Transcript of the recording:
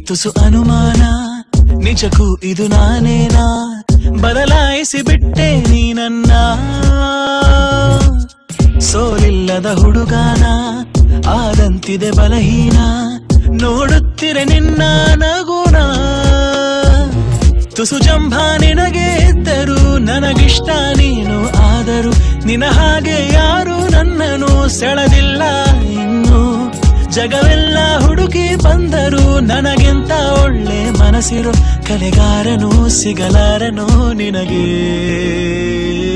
ತುಸು ಅನುಮಾನ ನಿಜಕ್ಕೂ ಇದು ನಾನೇನಾ ಬದಲಾಯಿಸಿ ಬಿಟ್ಟೆ ನೀ ನನ್ನ ಸೋಲಿಲ್ಲದ ಹುಡುಗಾನ ಆದಂತಿದೆ ಬಲಹೀನ ನೋಡುತ್ತಿರೆ ನಿನ್ನ ನಗುನ ತುಸು ಜಂಭ ನಿನಗೆ ಇದ್ದರು ನನಗಿಷ್ಟ ನೀನು ಆದರೂ ನಿನ ಹಾಗೆ ಯಾರು ನನ್ನನ್ನು ಸೆಳೆದಿಲ್ಲ ಇನ್ನು ಜಗವೆಲ್ಲ ಹುಡುಕಿ ಬಂದರು ನನಗಿಂತ ಒಳ್ಳೆ ಮನಸ್ಸಿರೋ ಕಲೆಗಾರನು ಸಿಗಲಾರನು ನಿನಗೆ